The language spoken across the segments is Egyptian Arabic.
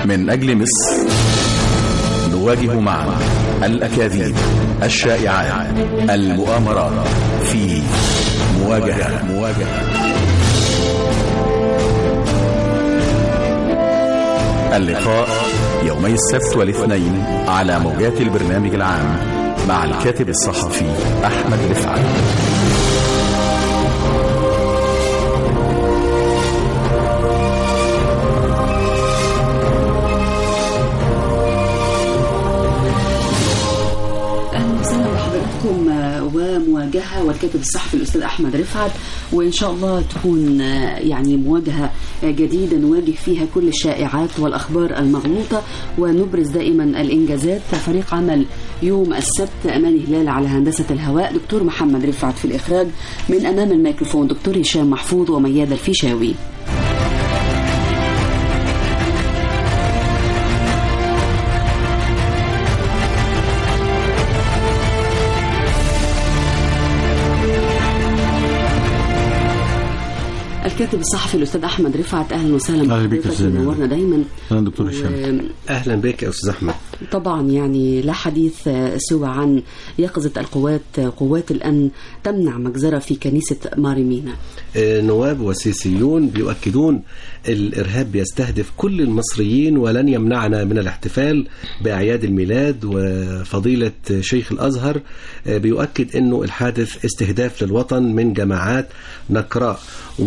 من أجل مصر نواجه معا الأكاذيب الشائعات المؤامرات في مواجهة مواجهة اللقاء يومي السبت والاثنين على موجات البرنامج العام مع الكاتب الصحفي أحمد رفعت اهلا وسهلا بحضراتكم آه، ومواجهه والكاتب الصحفي الاستاذ احمد رفعت وان شاء الله تكون آه، يعني مواجهه آه، جديده نواجه فيها كل الشائعات والاخبار المغلوطه ونبرز دائما الانجازات فريق عمل يوم السبت اماني هلال على هندسه الهواء دكتور محمد رفعت في الاخراج من امام الميكروفون دكتور هشام محفوظ ومياد الفيشاوي الكاتب الصحفي الاستاذ احمد رفعت اهلا وسهلا أهلا بك يا بحضرتك أستاذ ميادة. منورنا دايما أهلا دكتور هشام اهلا بك يا استاذ احمد طبعا يعني لا حديث آه، سوى عن يقظة القوات آه، قوات الأمن تمنع مجزرة في كنيسة ماريمينا آه، نواب وسيسيون بيؤكدون الارهاب بيستهدف كل المصريين ولن يمنعنا من الاحتفال باعياد الميلاد وفضيله شيخ الازهر آه، بيؤكد انه الحادث استهداف للوطن من جماعات نكراء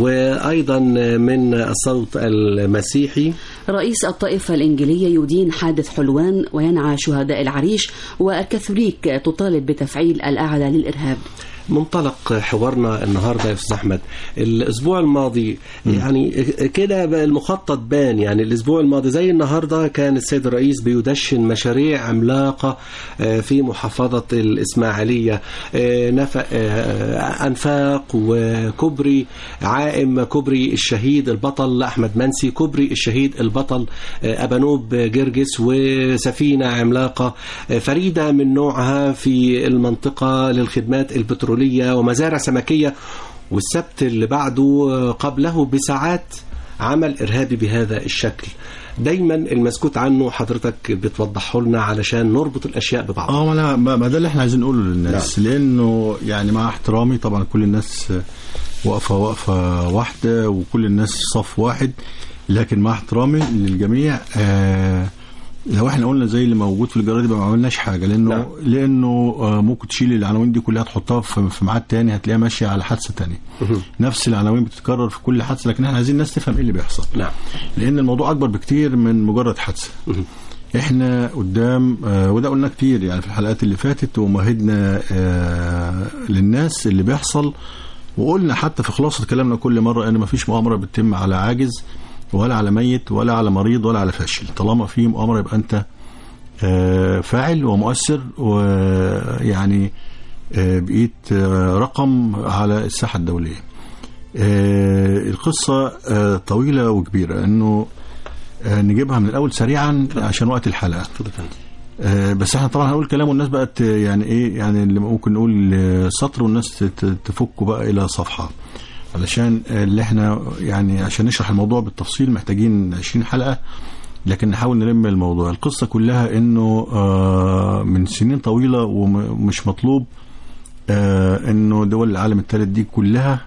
وايضا من الصوت المسيحي رئيس الطائفة الإنجيلية يدين حادث حلوان وينعى شهداء العريش والكاثوليك تطالب بتفعيل الأعلى للإرهاب منطلق حوارنا النهارده يا استاذ احمد الاسبوع الماضي يعني كده بقى المخطط بان يعني الاسبوع الماضي زي النهارده كان السيد الرئيس بيدشن مشاريع عملاقه آه، في محافظه الاسماعيليه آه، نفق آه، انفاق وكوبري عائم كوبري الشهيد البطل احمد منسي كوبري الشهيد البطل آه، ابانوب جرجس وسفينه عملاقه آه، فريده من نوعها في المنطقه للخدمات البتروليه ومزارع سمكيه والسبت اللي بعده آه، قبله بساعات عمل ارهابي بهذا الشكل دايما المسكوت عنه حضرتك بتوضحه لنا علشان نربط الاشياء ببعض اه ما انا ما ما ده اللي احنا عايزين نقوله للناس لانه يعني مع احترامي طبعا كل الناس واقفه واقفه واحده وكل الناس صف واحد لكن مع احترامي للجميع آه لو احنا قلنا زي اللي موجود في الجرايد يبقى ما عملناش حاجه لانه نعم. لانه آه ممكن تشيل العناوين دي كلها تحطها في في ميعاد تاني هتلاقيها ماشيه على حادثه تانية نفس العناوين بتتكرر في كل حادثه لكن احنا عايزين الناس تفهم ايه اللي بيحصل نعم لان الموضوع اكبر بكتير من مجرد حادثه احنا قدام آه وده قلنا كتير يعني في الحلقات اللي فاتت ومهدنا آه للناس اللي بيحصل وقلنا حتى في خلاصه كلامنا كل مره ان مفيش مؤامره بتتم على عاجز ولا على ميت ولا على مريض ولا على فاشل طالما في مؤامره يبقى انت آه فاعل ومؤثر ويعني آه بقيت آه رقم على الساحه الدوليه آه القصه آه طويله وكبيره انه آه نجيبها من الاول سريعا عشان وقت الحلقه آه، بس احنا طبعا هنقول كلام والناس بقت آه، يعني ايه يعني اللي ممكن نقول آه، سطر والناس تت- تفكه بقى الى صفحه علشان آه، اللي احنا يعني عشان نشرح الموضوع بالتفصيل محتاجين 20 حلقه لكن نحاول نلم الموضوع القصه كلها انه آه، من سنين طويله ومش مطلوب آه، انه دول العالم الثالث دي كلها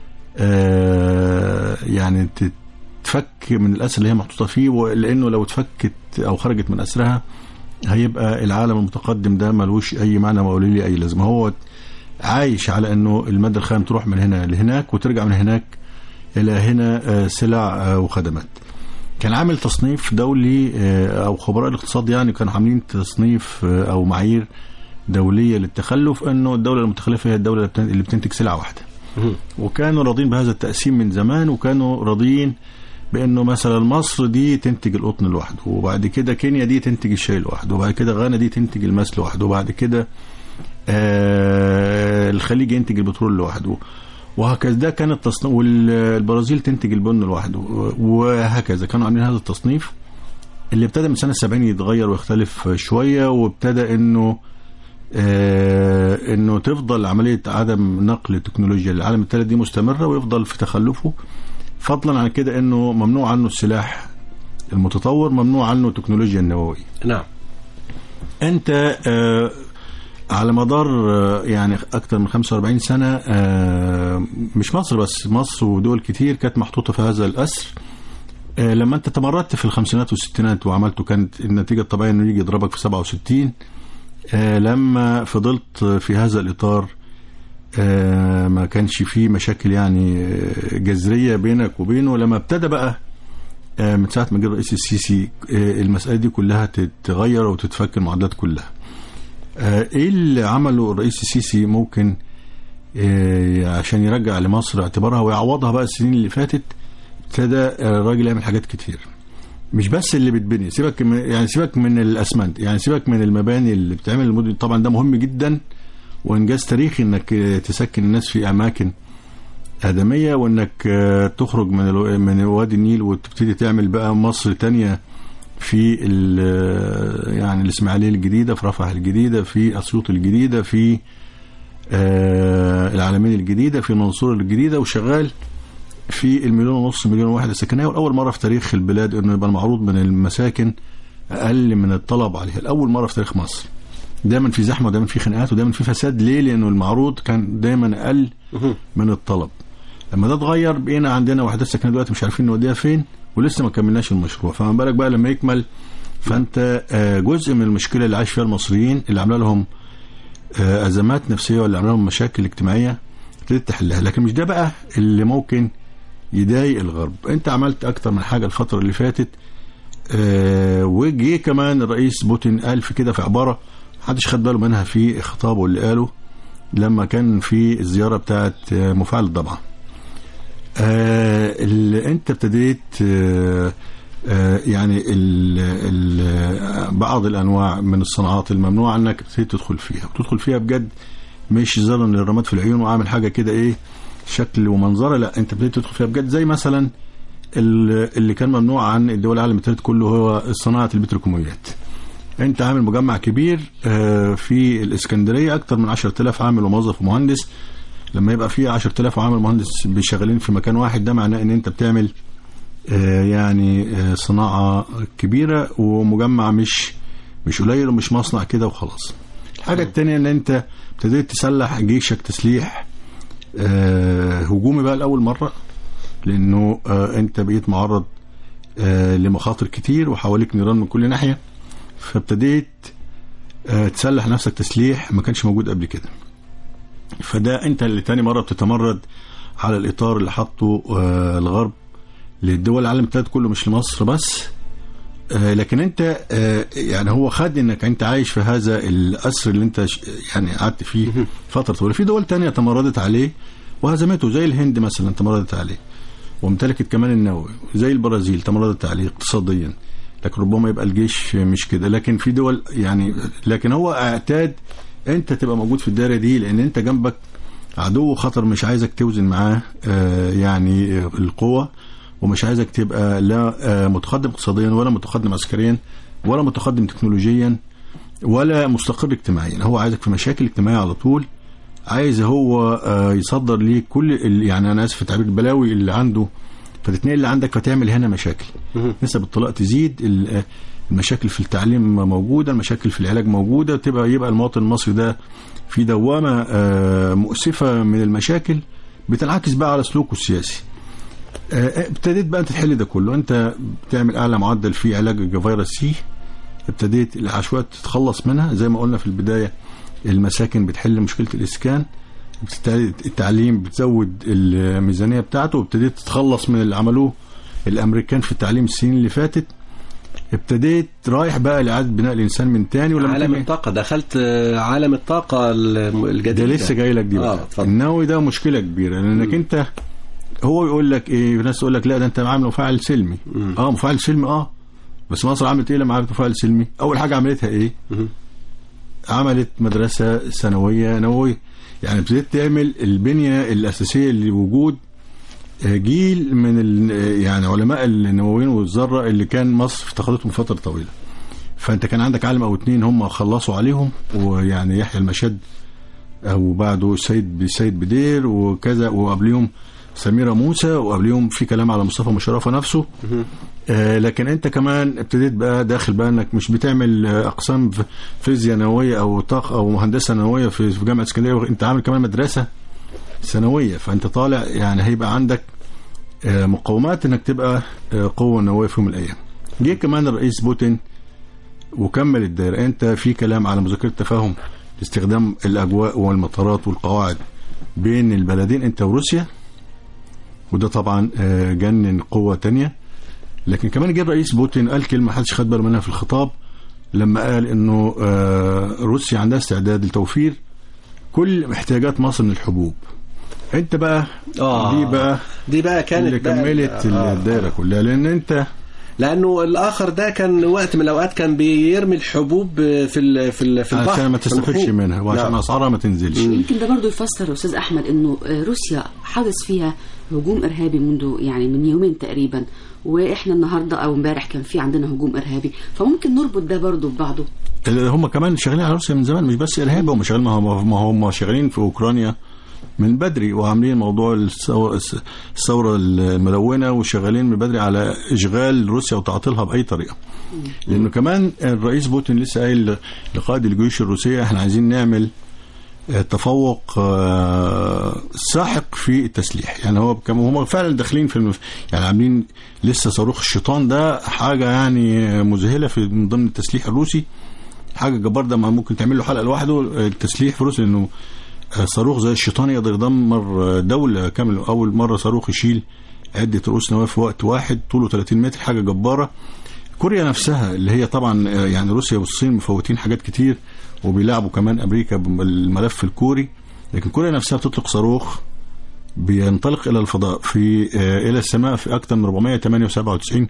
آه، يعني تتفك من الاسر اللي هي محطوطه فيه لانه لو اتفكت او خرجت من اسرها هيبقى العالم المتقدم ده ملوش اي معنى ولا ليه اي لازمه هو عايش على انه الماده الخام تروح من هنا لهناك وترجع من هناك الى هنا آه، سلع آه، وخدمات كان عامل تصنيف دولي آه، او خبراء الاقتصاد يعني كانوا عاملين تصنيف آه، او معايير دوليه للتخلف انه الدوله المتخلفه هي الدوله اللي بتن- اللي بتنتج سلعه واحده وكانوا راضين بهذا التقسيم من زمان وكانوا راضيين بانه مثلا مصر دي تنتج القطن لوحده وبعد كده كينيا دي تنتج الشاي لوحده وبعد كده غانا دي تنتج الماس لوحده وبعد كده آه الخليج ينتج البترول لوحده وهكذا ده كان التصنيف والبرازيل تنتج البن لوحده وهكذا كانوا عاملين هذا التصنيف اللي ابتدى من سنه 70 يتغير ويختلف شويه وابتدى انه آه انه تفضل عمليه عدم نقل التكنولوجيا للعالم الثالث دي مستمره ويفضل في تخلفه فضلا عن كده انه ممنوع عنه السلاح المتطور ممنوع عنه التكنولوجيا النوويه نعم انت آه، على مدار آه، يعني اكثر من 45 سنه آه، مش مصر بس مصر ودول كتير كانت محطوطه في هذا الاسر آه، لما انت تمردت في الخمسينات والستينات وعملته كانت النتيجه الطبيعيه انه يجي يضربك في 67 آه، لما فضلت في هذا الاطار آه، ما كانش فيه مشاكل يعني آه، جذريه بينك وبينه لما ابتدى بقى آه، من ساعه ما جه الرئيس السيسي آه، المساله دي كلها تتغير وتتفك المعادلات كلها. آه، ايه اللي عمله الرئيس السيسي ممكن آه، عشان يرجع لمصر اعتبارها ويعوضها بقى السنين اللي فاتت ابتدى آه، الراجل يعمل حاجات كتير. مش بس اللي بتبني سيبك من يعني سيبك من الاسمنت يعني سيبك من المباني اللي بتعمل المدن طبعا ده مهم جدا وانجاز تاريخي انك آه، تسكن الناس في اماكن آدمية وإنك آه، تخرج من الو- من وادي النيل وتبتدي تعمل بقى مصر تانية في ال- آه، يعني الإسماعيلية الجديدة في رفح الجديدة في أسيوط الجديدة في آه، العالمين الجديدة في المنصورة الجديدة وشغال في المليون ونص مليون واحدة سكنية والأول مرة في تاريخ البلاد إنه يبقى المعروض من المساكن أقل من الطلب عليها الأول مرة في تاريخ مصر دايما في زحمة ودايما في خناقات ودايما في فساد ليه؟ لأنه المعروض كان دايما أقل من الطلب لما ده اتغير بقينا عندنا وحدات سكنيه دلوقتي مش عارفين نوديها فين ولسه ما كملناش المشروع فما بالك بقى لما يكمل فانت آه، جزء من المشكله اللي عايش فيها المصريين اللي عامله لهم آه، ازمات نفسيه ولا عامله لهم مشاكل اجتماعيه ابتديت تحلها لكن مش ده بقى اللي ممكن يضايق الغرب انت عملت اكتر من حاجه الفتره اللي فاتت آه، وجه كمان الرئيس بوتين قال في كده في عباره محدش خد باله منها في خطابه اللي قاله لما كان في الزياره بتاعت آه، مفاعل الضبعه آه اللي انت ابتديت آه آه يعني ال ال بعض الانواع من الصناعات الممنوعه انك ابتديت تدخل فيها وتدخل فيها بجد مش زرا للرماد في العيون وعامل حاجه كده ايه شكل ومنظره لا انت ابتديت تدخل فيها بجد زي مثلا ال- اللي كان ممنوع عن الدول العالم الثالث كله هو صناعه البتروكيماويات انت عامل مجمع كبير آه، في الاسكندريه اكتر من 10000 عامل وموظف ومهندس لما يبقى في 10000 عامل مهندس شغالين في مكان واحد ده معناه ان انت بتعمل آه، يعني آه، صناعه كبيره ومجمع مش مش قليل ومش مصنع كده وخلاص الحاجه الثانيه ان انت ابتديت تسلح جيشك تسليح آه، هجومي بقى لاول مره لانه آه، انت بقيت معرض آه، لمخاطر كتير وحواليك نيران من كل ناحيه فابتديت آه، تسلح نفسك تسليح ما كانش موجود قبل كده فده انت اللي تاني مره بتتمرد على الاطار اللي حطه آه، الغرب للدول العالم الثالث كله مش لمصر بس آه، لكن انت آه، يعني هو خد انك انت عايش في هذا الاسر اللي انت ش- يعني قعدت فيه فتره طويله في دول تانية تمردت عليه وهزمته زي الهند مثلا تمردت عليه وامتلكت كمان النووي زي البرازيل تمردت عليه اقتصاديا لكن ربما يبقى الجيش مش كده لكن في دول يعني لكن هو اعتاد انت تبقى موجود في الدايره دي لان انت جنبك عدو خطر مش عايزك توزن معاه آه، يعني آه، القوه ومش عايزك تبقى لا آه، متقدم اقتصاديا ولا متقدم عسكريا ولا متقدم تكنولوجيا ولا مستقر اجتماعيا هو عايزك في مشاكل اجتماعيه على طول عايز هو آه، يصدر ليك كل ال- يعني انا اسف في التعبير البلاوي اللي عنده فتتنقل اللي عندك فتعمل هنا مشاكل نسب الطلاق تزيد ال- آه، المشاكل في التعليم موجوده المشاكل في العلاج موجوده تبقى يبقى المواطن المصري ده في دوامه آه، مؤسفه من المشاكل بتنعكس بقى على سلوكه السياسي آه، ابتديت بقى انت تحل ده كله انت بتعمل اعلى معدل في علاج فيروس سي ابتديت العشوائيات تتخلص منها زي ما قلنا في البدايه المساكن بتحل مشكله الاسكان ابتديت التعليم بتزود الميزانيه بتاعته وابتديت تتخلص من اللي عملوه الامريكان في التعليم السنين اللي فاتت ابتديت رايح بقى لاعاده بناء الانسان من تاني ولما عالم تعمل- الطاقة دخلت آه، عالم الطاقة الم- ده الجديدة لسه جاي لك دي اه بقى اتفضل النووي ده مشكله كبيره لانك انت هو يقول لك ايه في ناس تقول لك لا ده انت عامل مفاعل سلمي اه مفاعل سلمي اه بس مصر عملت ايه لما عملت مفاعل سلمي اول حاجه عملتها ايه مم. عملت مدرسه ثانويه نوويه يعني ابتديت تعمل البنيه الاساسيه لوجود آه، جيل من ال- آه، يعني علماء النوويين والذره اللي كان مصر افتقدتهم فتره طويله فانت كان عندك عالم او اتنين هم خلصوا عليهم ويعني يحيى المشد او بعده السيد السيد بدير وكذا وقبليهم سميرة موسى وقبليهم في كلام على مصطفى مشرفة نفسه آه لكن انت كمان ابتديت بقى داخل بقى انك مش بتعمل آه، اقسام في فيزياء نوويه او طاقه او مهندسه نوويه في في جامعه اسكندريه انت عامل كمان مدرسه ثانويه فانت طالع يعني هيبقى عندك آه، مقومات انك تبقى آه، قوه نوويه في يوم من الايام. جه كمان الرئيس بوتين وكمل الدائره انت في كلام على مذكره تفاهم لاستخدام الاجواء والمطارات والقواعد بين البلدين انت وروسيا وده طبعا آه، جنن قوه تانية لكن كمان جه الرئيس بوتين قال كلمه محدش خد باله منها في الخطاب لما قال انه آه، روسيا عندها استعداد لتوفير كل احتياجات مصر من الحبوب انت بقى آه. دي بقى دي بقى كانت اللي بقى- كملت آه. الدائره كلها لان انت لانه الاخر ده كان وقت من الاوقات كان بيرمي الحبوب في ال في ال في البحر عشان ما في تستفدش المحيط. منها وعشان نعم. اسعارها ما تنزلش يمكن ده برضو يفسر استاذ احمد انه آه، روسيا حدث فيها هجوم ارهابي منذ يعني من يومين تقريبا واحنا النهارده او امبارح كان في عندنا هجوم ارهابي فممكن نربط ده برضو ببعضه هم كمان شغالين على روسيا من زمان مش بس ارهاب هم شغالين ما هم ما هم شغالين في اوكرانيا من بدري وعاملين موضوع الثو- الثوره الملونه وشغالين من بدري على اشغال روسيا وتعطيلها باي طريقه. لانه كمان الرئيس بوتين لسه قايل لقائد الجيوش الروسيه احنا عايزين نعمل آه، تفوق آه، ساحق في التسليح يعني هو كم هم فعلا داخلين في المف... يعني عاملين لسه صاروخ الشيطان ده حاجه يعني مذهله في من ضمن التسليح الروسي حاجه جبار ده ما ممكن تعمل له حلقه لوحده التسليح في روسيا لانه آه، صاروخ زي الشيطان يقدر يدمر آه، دوله كامله اول مره صاروخ يشيل عده رؤوس نواه في وقت واحد طوله 30 متر حاجه جباره كوريا نفسها اللي هي طبعا آه، يعني روسيا والصين مفوتين حاجات كتير وبيلعبوا كمان امريكا بالملف الكوري لكن كوريا نفسها بتطلق صاروخ بينطلق الى الفضاء في آه، الى السماء في اكثر من 497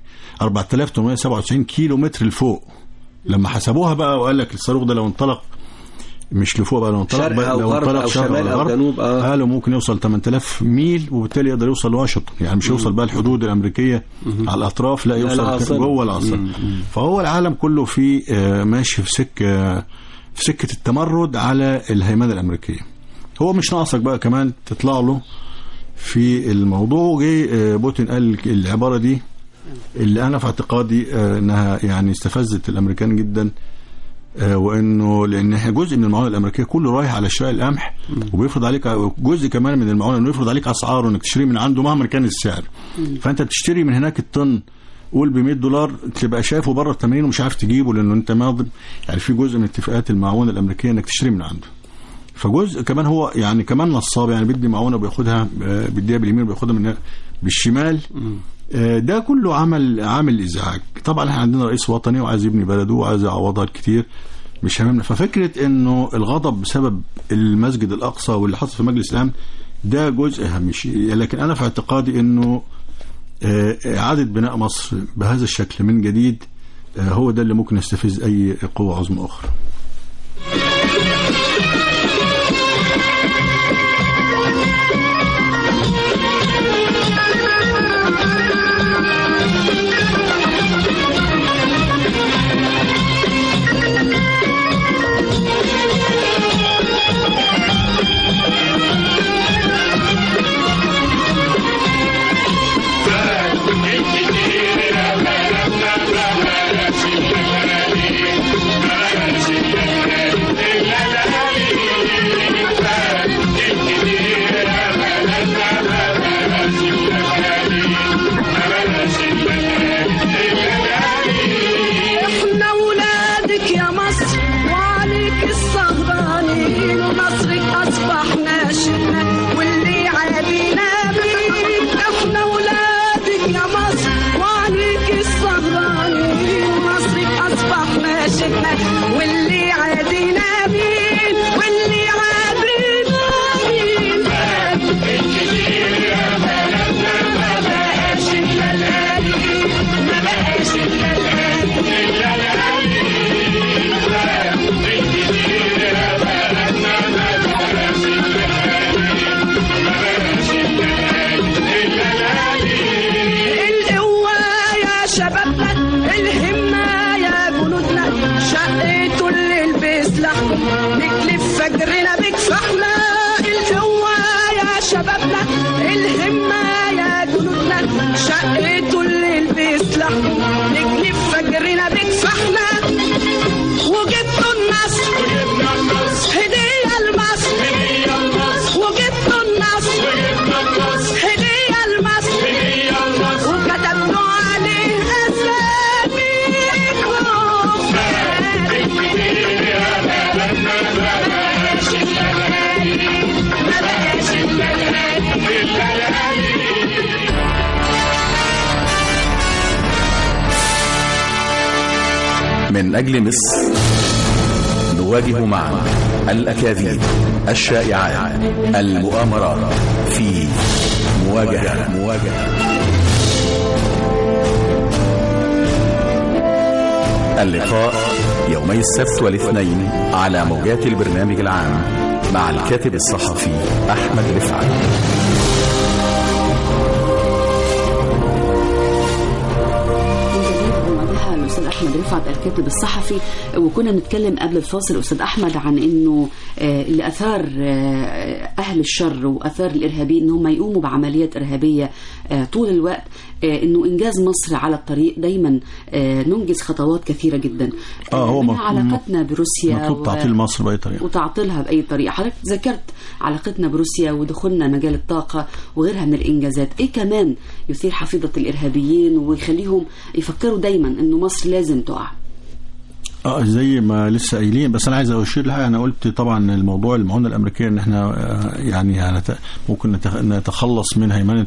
4897 كيلو متر لفوق لما حسبوها بقى وقال لك الصاروخ ده لو انطلق مش لفوق بقى لو انطلق شرق بقى أو لو غرب انطلق أو شرق شمال أو غرب، جنوب، آه. قالوا ممكن يوصل 8000 ميل وبالتالي يقدر يوصل لواشنطن يعني مش يوصل بقى الحدود الامريكيه على الاطراف لا يوصل العاصمة. جوه العاصمه فهو العالم كله في آه، ماشي في سكه في سكه التمرد على الهيمنه الامريكيه هو مش ناقصك بقى كمان تطلع له في الموضوع وجي آه، بوتين قال العباره دي اللي انا في اعتقادي آه، انها يعني استفزت الامريكان جدا آه، وانه لان احنا جزء من المعونه الامريكيه كله رايح على شراء القمح وبيفرض عليك جزء كمان من المعونه انه يفرض عليك اسعار انك تشتري من عنده مهما كان السعر فانت بتشتري من هناك الطن قول ب 100 دولار تبقى شايفه بره ال 80 ومش عارف تجيبه لانه انت ماضي يعني في جزء من اتفاقات المعونه الامريكيه انك تشتري من عنده فجزء كمان هو يعني كمان نصاب يعني بيدي معونه وبياخدها آه، بيديها باليمين وبياخدها من بالشمال آه، ده كله عمل عامل ازعاج طبعا احنا عندنا رئيس وطني وعايز يبني بلده وعايز يعوضها كتير مش هممنا ففكره انه الغضب بسبب المسجد الاقصى واللي حصل في مجلس الامن ده جزء هامشي لكن انا في اعتقادي انه آه، اعاده بناء مصر بهذا الشكل من جديد آه، هو ده اللي ممكن يستفز اي قوه عظمى اخرى Thank you. شقته الليل بيسلح نجني فجرنا بكفحنا وجبت النصر هدية المصر وجبت النصر هدية المصر وكتبت عليه أساميكم من أجل مصر نواجه معا الأكاذيب الشائعات المؤامرات في مواجهة مواجهة اللقاء يومي السبت والاثنين على موجات البرنامج العام مع الكاتب الصحفي أحمد رفعت من جديد مواجهة الأستاذ أحمد رفعت الكاتب الصحفي وكنا نتكلم قبل الفاصل أستاذ أحمد عن إنه آه، اللي أثار آه، أهل الشر وأثار الإرهابيين إن هم يقوموا بعمليات إرهابية آه، طول الوقت آه، إنه إنجاز مصر على الطريق دايما آه، ننجز خطوات كثيرة جدا آه، هو منها مط- علاقتنا بروسيا مطلوب و- تعطيل مصر بأي طريقة وتعطيلها بأي طريقة حضرتك ذكرت علاقتنا بروسيا ودخولنا مجال الطاقة وغيرها من الإنجازات إيه كمان يثير حفيظة الإرهابيين ويخليهم يفكروا دايما إنه مصر لازم تقع اه زي ما لسه قايلين بس انا عايز اشير لحاجه انا قلت طبعا الموضوع المعونه الامريكيه ان احنا آه، يعني هنت- ممكن نتخ- نتخلص من هيمنه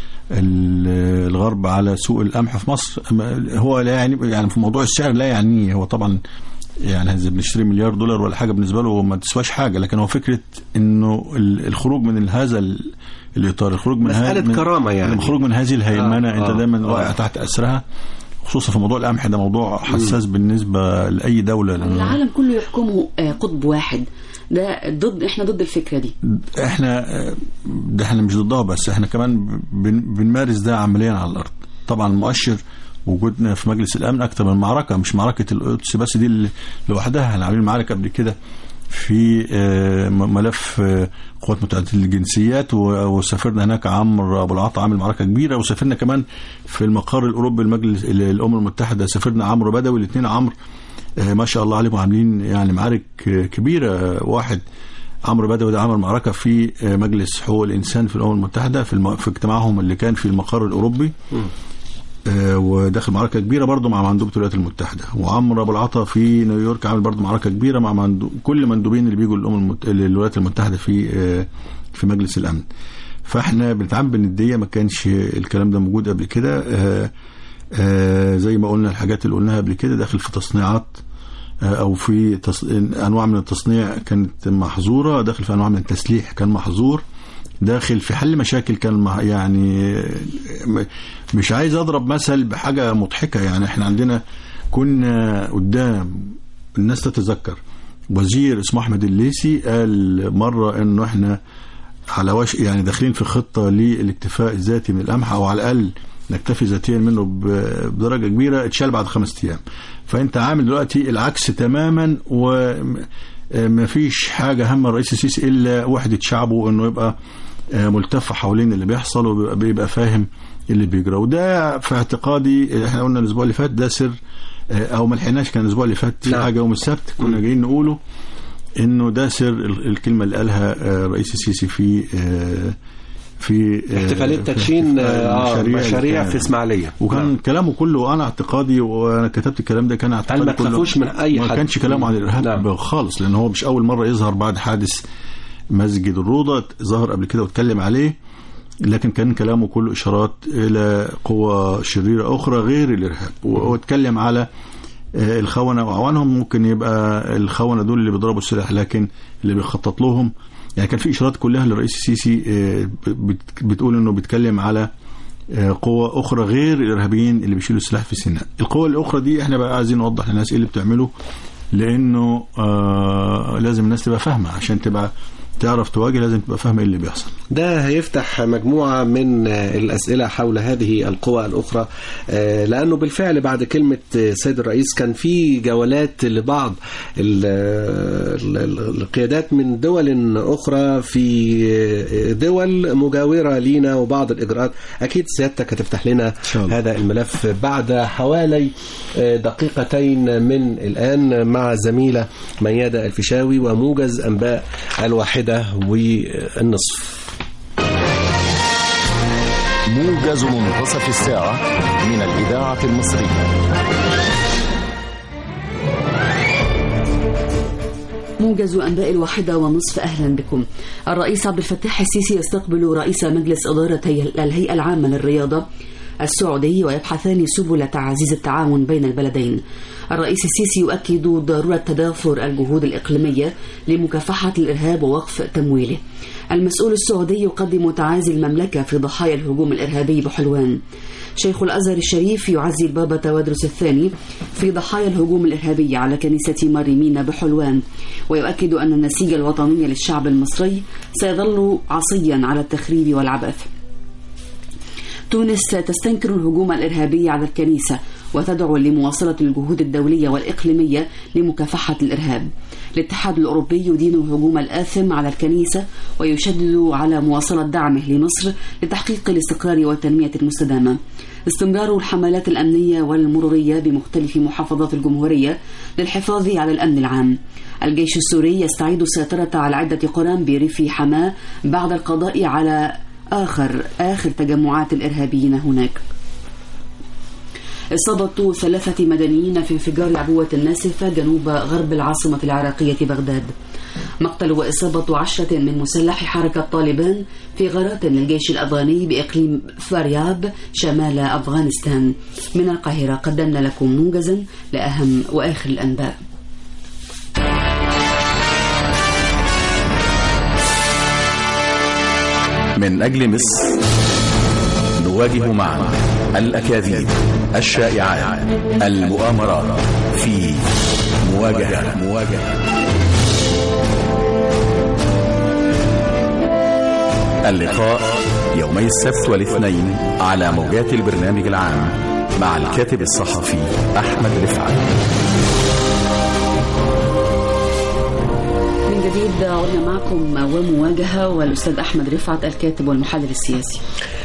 ال- الغرب على سوق القمح في مصر أما هو لا يعني يعني في موضوع السعر لا يعنيه هو طبعا يعني إذا بنشتري مليار دولار ولا حاجه بالنسبه له ما تسواش حاجه لكن هو فكره انه ال- الخروج من هذا ال- الاطار الخروج من مسألة هذا- من- كرامة يعني. الخروج من هذه الهيمنه آه، انت آه، دايما آه. واقع تحت اسرها خصوصا في موضوع القمح ده موضوع حساس بالنسبه لاي دوله لأنه العالم كله يحكمه آه، قطب واحد ده ضد احنا ضد الفكرة دي احنا ده احنا مش ضدها بس احنا كمان بن بنمارس ده عمليا على الارض طبعا مؤشر وجودنا في مجلس الامن اكتر من معركه مش معركه القدس بس دي اللي لوحدها احنا عاملين معارك قبل كده في آه، م- ملف آه، قوات متعدده الجنسيات و- وسافرنا هناك عمرو ابو العطا عامل معركه كبيره وسافرنا كمان في المقر الاوروبي المجلس الامم المتحده سافرنا عمرو بدوي الاثنين عمرو آه، ما شاء الله عليهم عاملين يعني معارك آه، كبيره آه، واحد عمرو بدوي ده عمل معركه في آه، مجلس حقوق الانسان في الامم المتحده في, الم... في اجتماعهم اللي كان في المقر الاوروبي آه، وداخل معركه كبيره برضه مع مندوبه الولايات المتحده وعمرو ابو العطا في نيويورك عامل برضه معركه كبيره مع مندو... كل مندوبين اللي بيجوا الامم المت... الولايات المتحده في آه، في مجلس الامن فاحنا بنتعامل بالنديه ما كانش الكلام ده موجود قبل كده آه، آه، زي ما قلنا الحاجات اللي قلناها قبل كده داخل في تصنيعات آه، او في تص... انواع من التصنيع كانت محظوره داخل في انواع من التسليح كان محظور داخل في حل مشاكل كان مع- يعني م- مش عايز اضرب مثل بحاجه مضحكه يعني احنا عندنا كنا قدام الناس تتذكر وزير اسمه احمد الليسي قال مره انه احنا على وش يعني داخلين في خطه للاكتفاء الذاتي من القمح او على الاقل نكتفي ذاتيا منه ب- بدرجه كبيره اتشال بعد خمس ايام فانت عامل دلوقتي العكس تماما وما فيش حاجه هم الرئيس السيسي الا وحده شعبه انه يبقى آه، ملتف حوالين اللي بيحصل وبيبقى بيبقى فاهم اللي بيجرى وده في اعتقادي احنا قلنا الاسبوع اللي فات ده سر آه، او ما لحقناش كان الاسبوع اللي فات في نعم. حاجه يوم السبت كنا جايين نقوله انه ده سر ال- الكلمه اللي قالها آه، الرئيس السيسي في آه، في آه، احتفالية في تدشين احتفال آه، المشاريع مشاريع اللي في كان- اسماعيلية وكان نعم. كلامه كله انا اعتقادي وانا كتبت الكلام ده كان اعتقادي ما كله تخافوش من أي ما حد. كانش كلامه عن الارهاب نعم. خالص لان هو مش اول مره يظهر بعد حادث مسجد الروضه ظهر قبل كده واتكلم عليه لكن كان كلامه كله اشارات الى قوى شريره اخرى غير الارهاب و- واتكلم على آه، الخونه واعوانهم ممكن يبقى الخونه دول اللي بيضربوا السلاح لكن اللي بيخطط لهم يعني كان في اشارات كلها للرئيس السيسي آه، بت- بتقول انه بيتكلم على آه، قوى اخرى غير الارهابيين اللي بيشيلوا السلاح في سيناء القوى الاخرى دي احنا بقى عايزين نوضح للناس ايه اللي بتعمله لانه آه لازم الناس تبقى فاهمه عشان تبقى تعرف تواجه لازم تبقى فاهم ايه اللي بيحصل ده هيفتح مجموعة من آه، الأسئلة حول هذه القوى الأخرى آه، لأنه بالفعل بعد كلمة آه، سيد الرئيس كان في جولات لبعض ال- ال- ال- القيادات من دول أخرى في آه، دول مجاورة لينا وبعض الإجراءات أكيد سيادتك هتفتح لنا شاء الله. هذا الملف بعد حوالي آه، دقيقتين من الآن مع زميلة ميادة الفيشاوي وموجز أنباء الواحدة والنصف موجز منتصف الساعة من الإذاعة المصرية موجز أنباء الواحدة ونصف أهلا بكم الرئيس عبد الفتاح السيسي يستقبل رئيس مجلس إدارة هي- الهيئة العامة للرياضة السعودي ويبحثان سبل تعزيز التعاون بين البلدين الرئيس السيسي يؤكد ضرورة تضافر الجهود الإقليمية لمكافحة الإرهاب ووقف تمويله المسؤول السعودي يقدم تعازي المملكة في ضحايا الهجوم الإرهابي بحلوان شيخ الأزهر الشريف يعزي البابا توادرس الثاني في ضحايا الهجوم الإرهابي على كنيسة مريمين بحلوان ويؤكد أن النسيج الوطني للشعب المصري سيظل عصيا على التخريب والعبث تونس تستنكر الهجوم الإرهابي على الكنيسة وتدعو لمواصلة الجهود الدولية والإقليمية لمكافحة الإرهاب الاتحاد الأوروبي يدين الهجوم الآثم على الكنيسة ويشدد على مواصلة دعمه لمصر لتحقيق الاستقرار والتنمية المستدامة استمرار الحملات الأمنية والمرورية بمختلف محافظات الجمهورية للحفاظ على الأمن العام الجيش السوري يستعيد السيطرة على عدة قرى بريف حماة بعد القضاء على آخر آخر تجمعات الإرهابيين هناك إصابة ثلاثة مدنيين في انفجار عبوة ناسفة جنوب غرب العاصمة العراقية بغداد مقتل وإصابة عشرة من مسلحي حركة طالبان في غارات للجيش الأفغاني بإقليم فارياب شمال أفغانستان من القاهرة قدمنا لكم موجزا لأهم وآخر الأنباء من أجل مصر نواجه معا الأكاذيب الشائعات المؤامرات في مواجهة مواجهة اللقاء يومي السبت والاثنين على موجات البرنامج العام مع الكاتب الصحفي أحمد رفعت من جديد عدنا معكم ومواجهة والأستاذ أحمد رفعت الكاتب والمحلل السياسي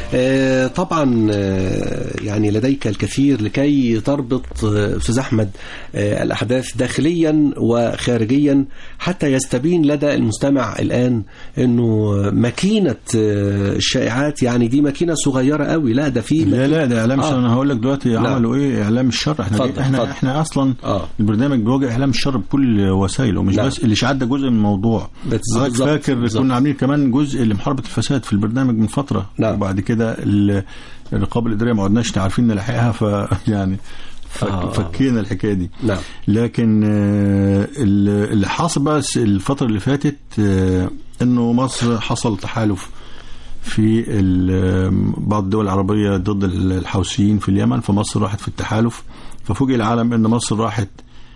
آه، طبعا آه، يعني لديك الكثير لكي تربط آه، استاذ احمد آه، الاحداث داخليا وخارجيا حتى يستبين لدى المستمع الان انه ماكينه آه، الشائعات يعني دي ماكينه صغيره قوي لا ده في لا لا ده اعلام آه. الشر انا هقول لك دلوقتي نعم. عملوا ايه اعلام الشر احنا اتفضل، احنا اتفضل. احنا اصلا آه. البرنامج بيواجه اعلام الشر بكل وسائله مش نعم. بس الاشاعات ده جزء من الموضوع بس- حضرتك بالظبط، فاكر بالظبط. كنا عاملين كمان جزء لمحاربه الفساد في البرنامج من فتره نعم. وبعد كده ال- الرقابه الاداريه ما عدناش عارفين نلحقها ف يعني فك آه. فكينا الحكايه دي نعم لكن آه، ال- اللي حاصل بقى الفترة اللي فاتت آه، انه مصر حصل تحالف في ال- بعض الدول العربية ضد الحوثيين في اليمن فمصر راحت في التحالف ففوجئ العالم ان مصر راحت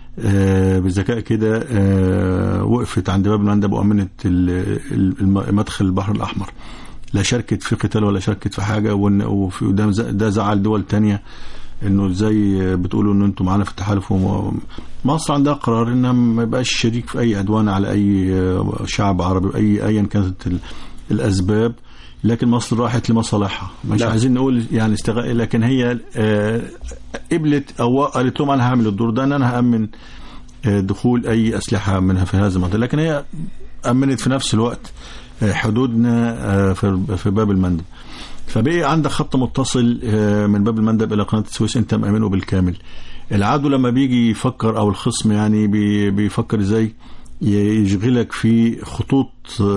آه، بذكاء كده آه، وقفت عند باب المندب وامنت ال- ال- مدخل البحر الاحمر لا شاركت في قتال ولا شاركت في حاجه وإن- وفي وده ز- ده زعل دول تانية انه ازاي بتقولوا ان انتم معانا في التحالف وم- مصر عندها قرار انها ما يبقاش شريك في اي عدوان على اي شعب عربي اي ايا كانت ال- الاسباب لكن مصر راحت لمصالحها مش نعم. عايزين نقول يعني استغاء لكن هي آه، قبلت او قالت لهم انا هعمل الدور ده ان انا هامن آه، دخول اي اسلحه منها في هذا المنطقه لكن هي امنت في نفس الوقت آه، حدودنا آه، في في باب المندب فبقي عندك خط متصل آه، من باب المندب الى قناه السويس انت مامنه بالكامل العدو لما بيجي يفكر او الخصم يعني بي- بيفكر ازاي يشغلك في خطوط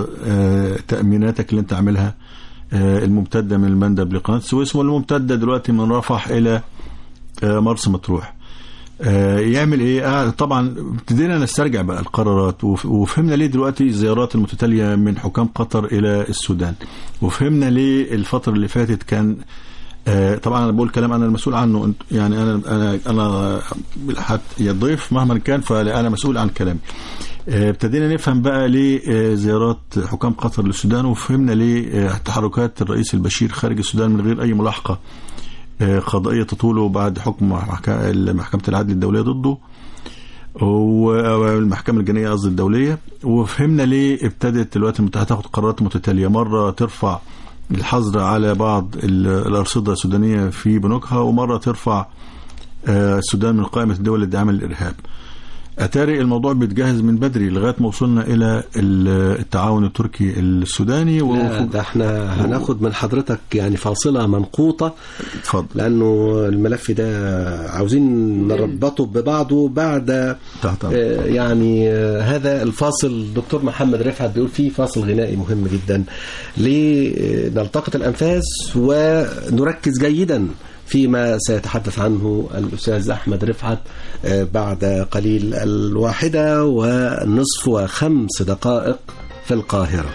آه، تاميناتك اللي انت عاملها آه، الممتده من المندب لقناه السويس والممتده دلوقتي من رفح الى آه، مرسى مطروح آه، يعمل ايه آه طبعا ابتدينا نسترجع بقى القرارات وف- وفهمنا ليه دلوقتي الزيارات المتتاليه من حكام قطر الى السودان وفهمنا ليه الفتره اللي فاتت كان آه، طبعا انا بقول كلام انا المسؤول عنه أنت- يعني انا انا انا حت- يا ضيف مهما كان فانا مسؤول عن كلامي آه، ابتدينا نفهم بقى ليه آه، زيارات حكام قطر للسودان وفهمنا ليه آه، تحركات الرئيس البشير خارج السودان من غير أي ملاحقة آه، قضائية تطوله بعد حكم محك- محكمة العدل الدولية ضده والمحكمة الجنائية قصدي الدولية وفهمنا ليه ابتدت الولايات المتحدة تاخد قرارات متتالية مرة ترفع الحظر على بعض ال- الأرصدة السودانية في بنوكها ومرة ترفع آه، السودان من قائمة الدول الداعمة للإرهاب أتاري الموضوع بيتجهز من بدري لغاية ما وصلنا إلى ال- التعاون التركي السوداني لا و- ده احنا هناخد من حضرتك يعني فاصلة منقوطة اتفضل لأنه الملف ده عاوزين نربطه ببعضه بعد تحت أمرك. آه، يعني آه، هذا الفاصل دكتور محمد رفعت بيقول فيه فاصل غنائي مهم جدا لنلتقط الأنفاس ونركز جيدا فيما سيتحدث عنه الأستاذ أحمد رفعت آه، بعد قليل الواحدة ونصف وخمس دقائق في القاهرة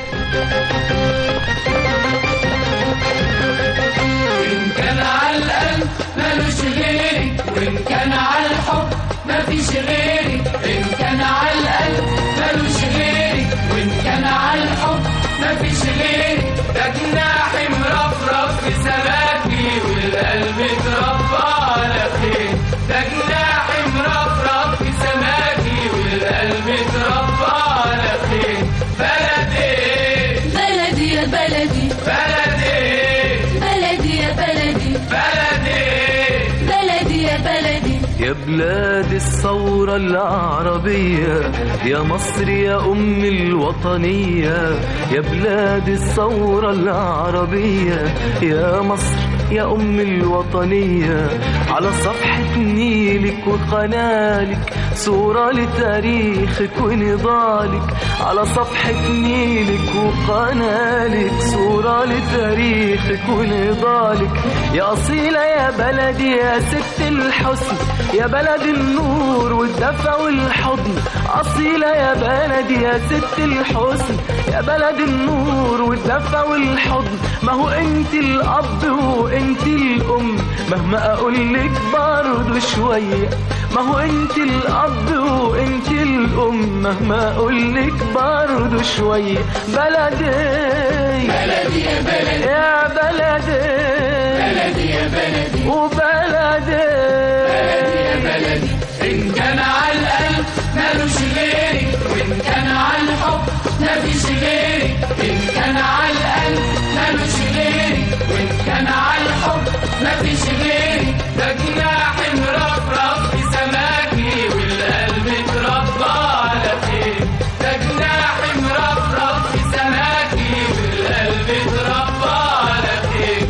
إن كان على القلب ملوش غيري وإن كان على الحب مفيش غيري إن كان على القلب ملوش غيري وإن كان على الحب مفيش غيري ده جناحي مرفرف في سماكي والقلب اتربى على خير ده جناحي مرفرف في سماكي والقلب اتربى على خير بلدي بلدي يا بلدي بلدي بلدي يا بلدي بلدي بلدي يا بلدي يا بلاد الثورة العربية يا مصر يا أم الوطنية يا بلاد الثورة العربية يا مصر يا أم الوطنية على صفحة نيلك وقنالك صورة لتاريخك ونضالك على صفحة نيلك وقنالك صورة لتاريخك ونضالك يا أصيلة يا بلدي يا ست الحسن يا بلد النور والدفى والحضن أصيلة يا بلدي يا ست الحسن يا بلد النور والدفى والحضن ما هو انت الأب وانت الأم مهما أقول لك برضه شوية ما هو انت الأب وانت الأم مهما أقول لك برضه شوية بلدي بلدي يا بلدي يا بلدي بلدي يا بلدي وبلدي بلدي يا بلدي إن كان على القلب مالوش غيري وإن كان على الحب مفيش غيري إن كان على القلب مالوش غيري وإن كان على الحب مفيش غيري ده جناحي مرفرف في سماكي والقلب اتربى على خير ده جناحي مرفرف في سماكي والقلب اتربى على خير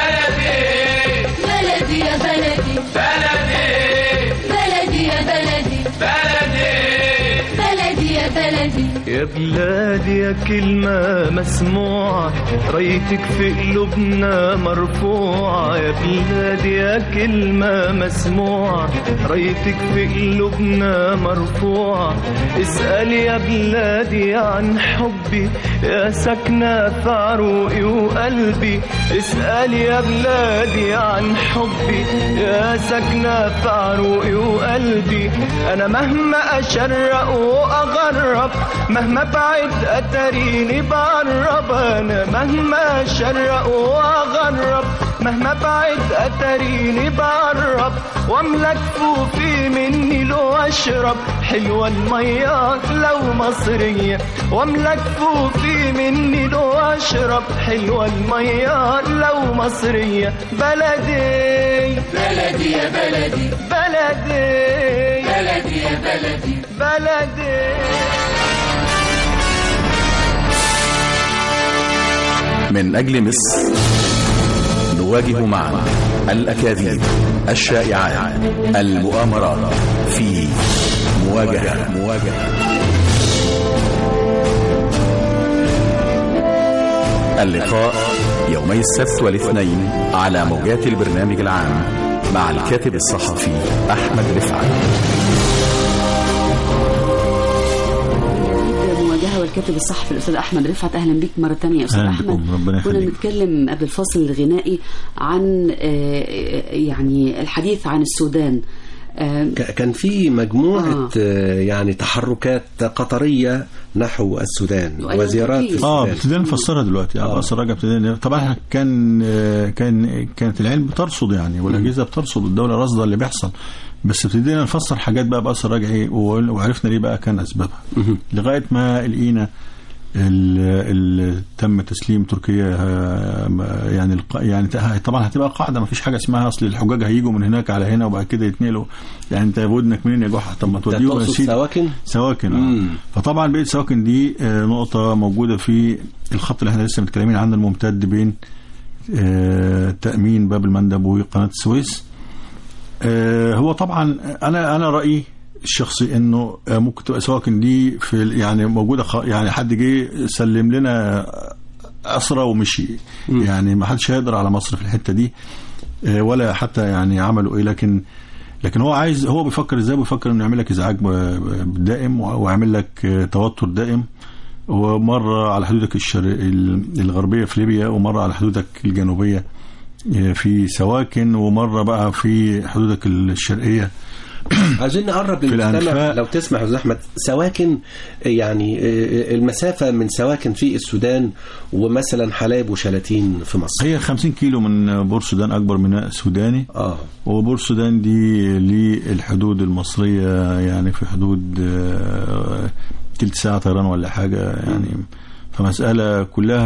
بلدي بلدي يا بلدي بلدي بلدي يا بلدي بلدي بلدي يا بلدي يا بلادي يا كلمة مسموعة رايتك في قلوبنا مرفوعة يا بلادي يا كلمة مسموعة رايتك في قلوبنا مرفوعة اسأل يا بلادي عن حبي يا ساكنة في عروقي وقلبي اسأل يا بلادي عن حبي يا ساكنة في عروقي وقلبي أنا مهما أشرق وأغرب مهما بعد أتريني بقرب أنا مهما أشرق وأغرب مهما بعد أتريني بقرب واملك فوفي مني لو أشرب حلوة المية لو مصرية واملك فوفي مني لو أشرب حلوة المية لو مصرية بلدي بلدي يا بلدي بلدي بلدي يا بلدي بلدي من أجل مصر نواجه معا الأكاذيب الشائعات المؤامرات في مواجهة مواجهة اللقاء يومي السبت والاثنين على موجات البرنامج العام مع الكاتب الصحفي أحمد رفعت مواجهه والكاتب الصحفي الاستاذ احمد رفعت اهلا بك مره ثانيه يا استاذ أهلا احمد بكم، ربنا كنا يخليك. نتكلم قبل الفاصل الغنائي عن آه، يعني الحديث عن السودان آه، ك- كان في مجموعة آه. آه. يعني تحركات قطرية نحو السودان وأيضاً وزيارات في تركيا. اه السودان ابتدينا نفسرها دلوقتي اه آه. بأس الرجع ابتدينا طبعا احنا كان آه، كان كانت العلم بترصد يعني والاجهزه بترصد الدوله راصده اللي بيحصل بس ابتدينا نفسر حاجات بقى بأس الرجع ايه وقل- وعرفنا ليه بقى كان اسبابها لغايه ما لقينا اللي تم تسليم تركيا آه، ما- يعني الق- يعني ت- طبعا هتبقى قاعده ما فيش حاجه اسمها اصل الحجاج هيجوا من هناك على هنا وبعد كده يتنقلوا يعني انت ودنك منين يا جحا طب ما ده توديهم يا تقصد سيدي سواكن سواكن مم. آه. فطبعا بقيه سواكن دي آه، نقطه موجوده في الخط اللي احنا لسه متكلمين عنه الممتد بين آه، تامين باب المندب وقناه السويس آه، هو طبعا انا انا رايي الشخصي انه آه، ممكن تبقى سواكن دي في ال- يعني موجوده خ- يعني حد جه سلم لنا اسرى ومشي يعني ما حدش هيقدر على مصر في الحته دي آه، ولا حتى يعني عملوا ايه لكن لكن هو عايز هو بيفكر ازاي بيفكر انه يعمل لك ازعاج ب- ب- دائم ويعمل لك آه، توتر دائم ومره على حدودك الشر... ال- الغربيه في ليبيا ومره على حدودك الجنوبيه آه، في سواكن ومره بقى في حدودك الشرقيه عايزين نقرب في للمستمع الأنفاق. لو تسمح يا أستاذ احمد سواكن يعني آه، المسافه من سواكن في السودان ومثلا حلايب وشلاتين في مصر هي 50 كيلو من بور السودان اكبر ميناء سوداني اه وبور السودان دي للحدود المصريه يعني في حدود آه، تلت ساعه طيران ولا حاجه يعني فمسألة كلها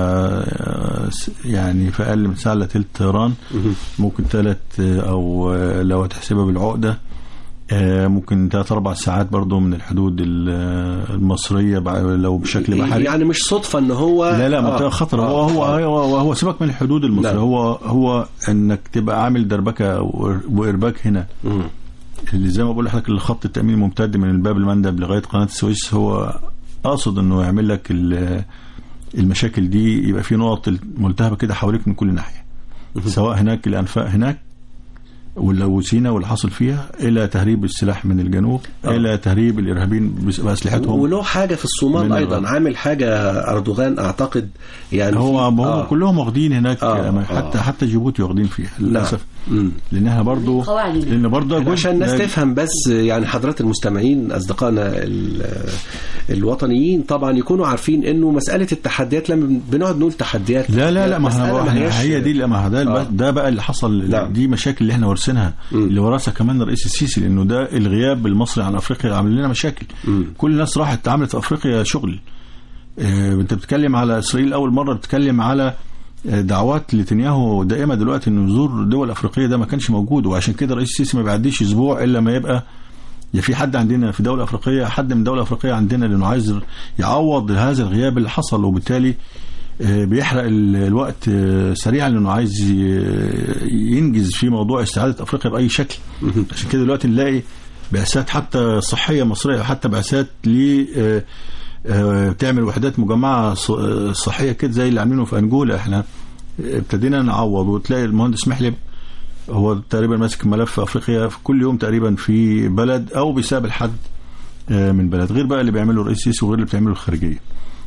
آه، س- يعني في أقل من ساعة إلا تلت طيران ممكن ثلاث أو آه، لو هتحسبها بالعقدة آه، ممكن ثلاث أربع ساعات برضو من الحدود ال- آه، المصرية بع- لو بشكل بحري يعني مش صدفه ان هو لا لا آه. منطقه خطره آه. هو هو هو, هو سيبك من الحدود المصريه نعم. هو هو انك تبقى عامل دربكه وإر- وارباك هنا مم. اللي زي ما بقول لحضرتك الخط التامين الممتد من الباب المندب لغايه قناه السويس هو قاصد انه يعمل لك ال- المشاكل دي يبقى في نقط ملتهبه كده حواليك من كل ناحيه سواء هناك الانفاق هناك ولا وسينا واللي حاصل فيها الى تهريب السلاح من الجنوب آه. الى تهريب الارهابيين بس- باسلحتهم وله حاجه في الصومال من ايضا الغرب. عامل حاجه اردوغان اعتقد يعني هو في- هم آه. كلهم واخدين هناك آه، حتى آه. حتى جيبوتي واخدين فيها للاسف مم. لان احنا برضو قواعد هناك. لان برضو جزء- عشان الناس ده- تفهم بس يعني حضرات المستمعين اصدقائنا ال- الوطنيين طبعا يكونوا عارفين انه مساله التحديات لما بنقعد نقول تحديات لا لا لا ما مسألة احنا ما احنا- هياش- هي دي لا ما ده آه. ده بقى اللي حصل نعم. دي مشاكل اللي احنا وارثينها اللي ورثها كمان الرئيس السيسي لانه ده الغياب المصري عن افريقيا عامل لنا مشاكل كل الناس راحت عملت في افريقيا شغل اه انت بتتكلم على اسرائيل اول مره بتتكلم على آه، دعوات نتنياهو دائمه دلوقتي انه يزور دول افريقيه ده ما كانش موجود وعشان كده الرئيس السيسي ما بيعديش اسبوع الا ما يبقى يا في حد عندنا في دوله افريقيه حد من دوله افريقيه عندنا لانه عايز يعوض هذا الغياب اللي حصل وبالتالي آه، بيحرق ال- الوقت آه، سريعا لانه عايز ي- ينجز في موضوع استعاده افريقيا باي شكل عشان كده دلوقتي نلاقي بعثات حتى صحيه مصريه حتى بعثات ل آه، آه، تعمل وحدات مجمعه ص- آه، صحيه كده زي اللي عاملينه في انجولا احنا ابتدينا نعوض وتلاقي المهندس محلب هو تقريبا ماسك ملف افريقيا في كل يوم تقريبا في بلد او بيسابل حد آه، من بلد غير بقى اللي بيعمله الرئيس السيسي وغير اللي بتعمله الخارجيه.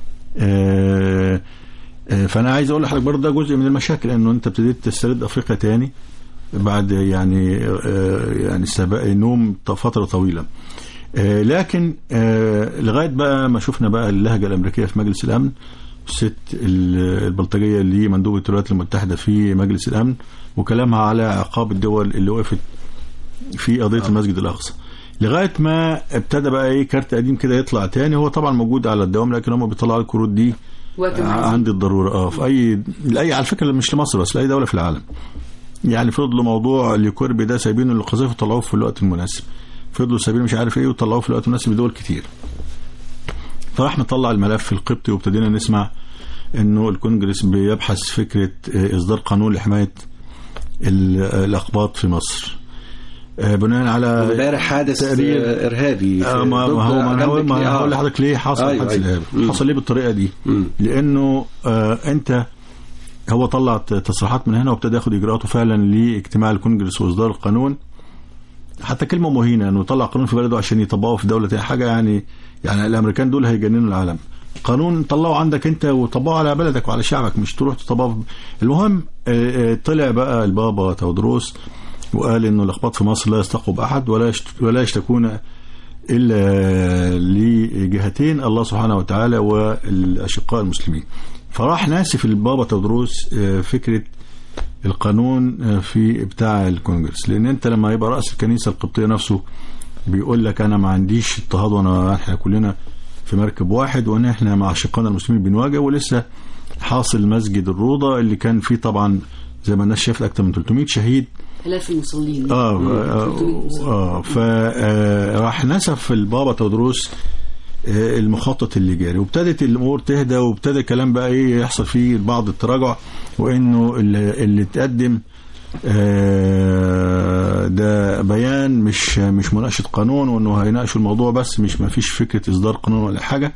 آه، آه، فانا عايز اقول لحضرتك برضه ده جزء من المشاكل انه انت ابتديت تسترد افريقيا تاني بعد يعني آه، يعني سبق نوم فتره طويله. آه، لكن آه، لغايه بقى ما شفنا بقى اللهجه الامريكيه في مجلس الامن الست ال- البلطجيه اللي مندوبه الولايات المتحده في مجلس الامن وكلامها على عقاب الدول اللي وقفت في قضيه المسجد الاقصى لغايه ما ابتدى بقى ايه كارت قديم كده يطلع تاني هو طبعا موجود على الدوام لكن هم بيطلعوا الكروت دي وقت ما عايزين. عند الضروره اه في اي لاي على فكره مش لمصر بس لاي دوله في العالم يعني فضلوا موضوع الكوربي ده سايبينه للقذافي وطلعوه في الوقت المناسب فضلوا سايبينه مش عارف ايه وطلعوه في الوقت المناسب لدول كتير فراح مطلع الملف القبطي وابتدينا نسمع انه الكونجرس بيبحث فكره آه، اصدار قانون لحمايه ال- الاقباط في مصر آه، بناء على امبارح حادث تقرير آه، ارهابي آه، ما ضد ما هو ما أنا هقول جنب ما كده. أنا آه. هقول لحضرتك ليه حصل أيوة، حادث أيوة. الارهاب مم. حصل ليه بالطريقه دي مم. لانه آه انت هو طلع ت- تصريحات من هنا وابتدى ياخد اجراءاته فعلا لاجتماع الكونجرس واصدار القانون حتى كلمه مهينه انه طلع قانون في بلده عشان يطبقه في دوله تانية. حاجه يعني يعني الامريكان دول هيجننوا العالم قانون طلعه عندك انت وطبقه على بلدك وعلى شعبك مش تروح تطبقه في- المهم آه، آه، طلع بقى البابا تودروس وقال انه الاخباط في مصر لا يستقوا باحد ولا يشت- ولا يشتكون الا لجهتين الله سبحانه وتعالى والاشقاء المسلمين فراح ناسف البابا تودروس آه، فكره القانون آه، في بتاع الكونجرس لان انت لما يبقى راس الكنيسه القبطيه نفسه بيقول لك انا ما عنديش اضطهاد وانا احنا كلنا في مركب واحد وان احنا مع اشقائنا المسلمين بنواجه ولسه حاصل مسجد الروضه اللي كان فيه طبعا زي ما الناس شافت اكثر من 300 شهيد آلاف المصلين اه اه, آه فراح نسف البابا تودروس آه، المخطط اللي جاري وابتدت الامور تهدى وابتدى الكلام بقى ايه يحصل فيه بعض التراجع وانه اللي, اللي اتقدم آه، ده بيان مش مش مناقشه قانون وانه هيناقشوا الموضوع بس مش ما فيش فكره اصدار قانون ولا حاجه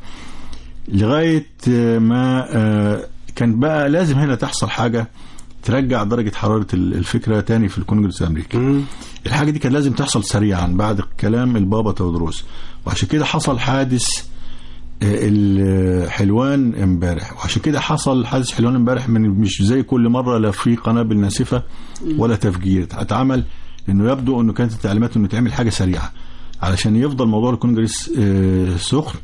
لغايه آه، ما آه، كان بقى لازم هنا تحصل حاجه ترجع درجه حراره ال- الفكره تاني في الكونجرس الامريكي الحاجه دي كان لازم تحصل سريعا بعد كلام البابا تودروس وعشان كده حصل حادث آه، الحلوان امبارح وعشان كده حصل حادث حلوان امبارح من مش زي كل مره لا في قنابل ناسفه ولا تفجير اتعمل انه يبدو انه كانت التعليمات انه تعمل حاجه سريعه علشان يفضل موضوع الكونجرس آه، سخن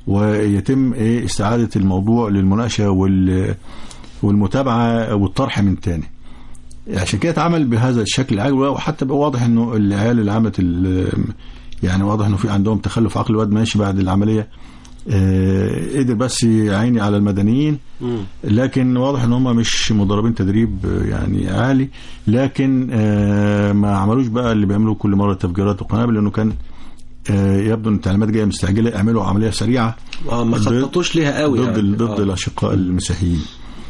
ويتم ايه استعاده الموضوع للمناقشه وال والمتابعه والطرح من تاني عشان كده اتعمل بهذا الشكل العاجل وحتى بقى واضح انه العيال اللي عملت ال- يعني واضح انه في عندهم تخلف عقلي الواد ماشي بعد العمليه آه، قدر بس يعيني على المدنيين لكن واضح ان هم مش مدربين تدريب آه، يعني عالي لكن آه، ما عملوش بقى اللي بيعملوه كل مره تفجيرات وقنابل لانه كان آه، يبدو ان التعليمات جايه مستعجله اعملوا عمليه سريعه اه ما ضد- خططوش ليها قوي ضد يعني. ال- ضد آه. الاشقاء المسيحيين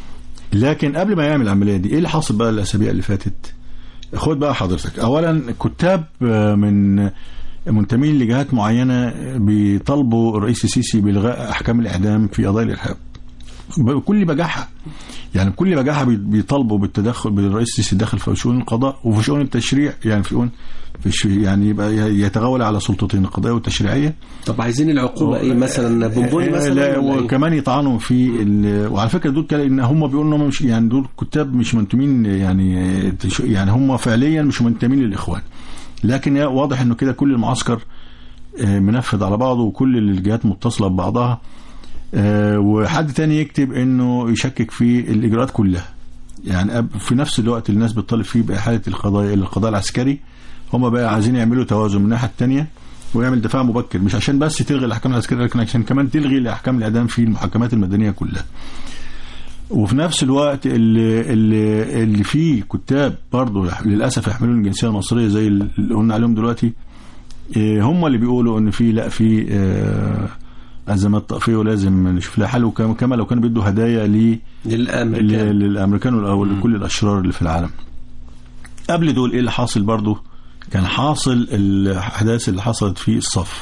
لكن قبل ما يعمل العمليه دي ايه اللي حصل بقى الاسابيع اللي فاتت خد بقى حضرتك اولا كتاب آه، من منتمين لجهات معينه بيطالبوا الرئيس السيسي بالغاء احكام الاعدام في قضايا الارهاب بكل بجاحه يعني بكل بجاحه بي- بيطالبوا بالتدخل بالرئيس السيسي الداخل في شؤون القضاء وفي شؤون التشريع يعني في شؤون في الش- يعني يبقى يتغول على سلطتين القضائيه والتشريعيه طب عايزين العقوبه ايه مثلا بونبوني مثلا لا ولا إيه؟ وكمان يطعنوا في ال... وعلى فكره دول كلا- ان هم بيقولوا ان هم مش يعني دول كتاب مش منتمين يعني تش- يعني هم فعليا مش منتمين للاخوان لكن يا- واضح انه كده كل المعسكر آه، منفذ على بعضه وكل الجهات متصله ببعضها آه، وحد تاني يكتب انه يشكك في الاجراءات كلها يعني أب- في نفس الوقت الناس بتطالب فيه باحاله القضاء القضاء العسكري هم بقى عايزين يعملوا توازن من الناحيه الثانيه ويعمل دفاع مبكر مش عشان بس تلغي الاحكام العسكريه لكن عشان كمان تلغي الاحكام الاعدام في المحاكمات المدنيه كلها وفي نفس الوقت اللي اللي, اللي فيه كتاب برضه يح- للاسف يحملون الجنسيه المصريه زي اللي قلنا عليهم دلوقتي إيه، هم اللي بيقولوا ان في لا في آه، ازمات طائفيه ولازم نشوف لها حل وكما كما لو كانوا بيدوا هدايا ل للامريكان ل- للامريكان او لكل الاشرار اللي في العالم قبل دول ايه اللي حاصل برضو كان حاصل الاحداث اللي حصلت في الصف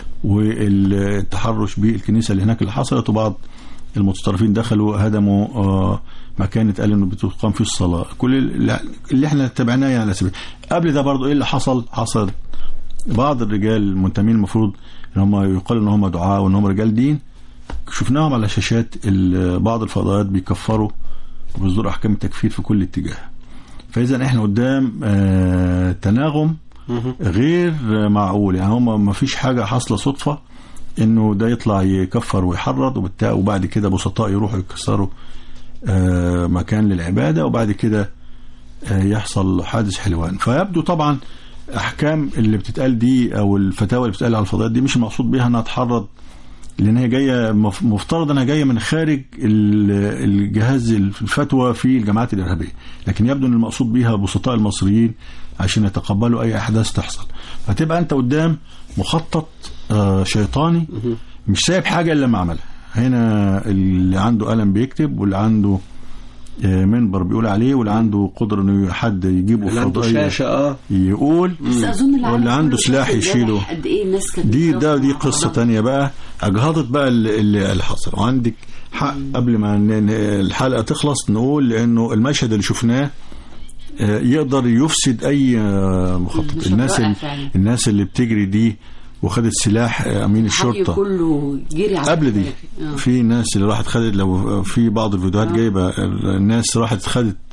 والتحرش بالكنيسه اللي هناك اللي حصلت وبعض المتطرفين دخلوا هدموا آه، مكان اتقال انه بتقام فيه الصلاه كل اللي- اللي احنا تابعناه يعني على سبيل قبل ده برضو ايه اللي حصل حصل بعض الرجال المنتمين المفروض ان هم يقال ان هم دعاء وان هم رجال دين شفناهم على شاشات ال- بعض الفضائيات بيكفروا وبيصدروا احكام التكفير في كل اتجاه فاذا احنا قدام آه، تناغم غير معقول يعني هم ما فيش حاجه حاصله صدفه انه ده يطلع يكفر ويحرض وبتاع وبعد كده بسطاء يروحوا يكسروا آه، مكان للعباده وبعد كده آه، يحصل حادث حلوان فيبدو طبعا احكام اللي بتتقال دي او الفتاوى اللي بتتقال على الفضائيات دي مش المقصود بيها انها تحرض لان هي جايه مف- مفترض انها جايه من خارج ال- الجهاز الفتوى في الجماعات الارهابيه لكن يبدو ان المقصود بيها بسطاء المصريين عشان يتقبلوا اي احداث تحصل فتبقى انت قدام مخطط آه، شيطاني مش سايب حاجه الا لما عملها هنا اللي عنده قلم بيكتب واللي عنده آه، منبر بيقول عليه واللي عنده قدره انه حد يجيبه اللي عنده فضائية شاشه اه يقول بس اظن العالم واللي عنده كله سلاح شاف يشيله امبارح قد ايه الناس كانت دي ده بتتواصل دي مع قصة بعضها. تانية بقى أجهضت بقى اللي, اللي اللي حصل وعندك حق قبل ما ن- ن- الحلقة تخلص نقول لأنه المشهد اللي شفناه آه، يقدر يفسد أي آه، مخطط مشهد الناس رائع ال- فعلا. الناس اللي بتجري دي وخدت سلاح آه، أمين الحي الشرطة كله جري على قبل دي الفراغ. آه. في ناس اللي راحت خدت لو في بعض الفيديوهات جايبه الناس راحت خدت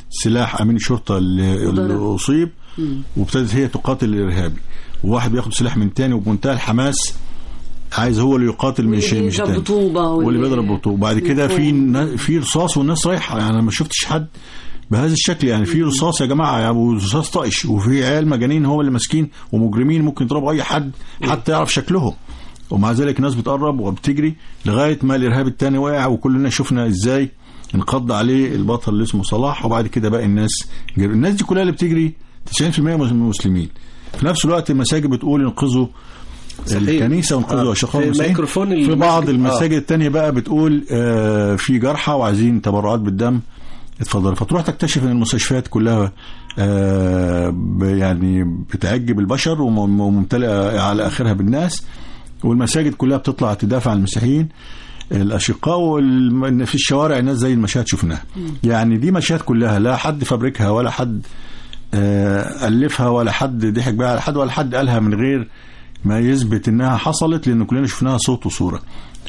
سلاح امين الشرطه اللي, اللي وضرب. اصيب وابتدت هي تقاتل الارهابي وواحد بياخد سلاح من تاني وبمنتهى الحماس عايز هو اللي يقاتل مش واللي مش بيضرب تاني بطوبة واللي- واللي بيضرب بطوبه وبعد كده في نا- في رصاص والناس رايحه يعني انا ما شفتش حد بهذا الشكل يعني في رصاص يا جماعه يعني ورصاص طائش وفي عيال مجانين هو اللي ماسكين ومجرمين ممكن يضربوا اي حد حتى يعرف شكلهم ومع ذلك الناس بتقرب وبتجري لغايه ما الارهاب التاني وقع وكلنا شفنا ازاي انقض عليه البطل اللي اسمه صلاح وبعد كده باقي الناس جري. الناس دي كلها اللي بتجري 90% من المسلمين في نفس الوقت المساجد بتقول انقذوا صحيح. الكنيسه وانقذوا آه. اشقاء في المسلمين ميكروفون في بعض المسجد. المساجد التانية بقى بتقول آه في جرحى وعايزين تبرعات بالدم اتفضل فتروح تكتشف ان المستشفيات كلها آه ب- يعني بتعجب البشر وم- وممتلئه على اخرها بالناس والمساجد كلها بتطلع تدافع عن المسيحيين الاشقاء والم- في الشوارع الناس زي المشاهد شفناها يعني دي مشاهد كلها لا حد فبركها ولا حد آه، ألفها ولا حد ضحك بيها على حد ولا حد قالها من غير ما يثبت انها حصلت لان كلنا شفناها صوت وصوره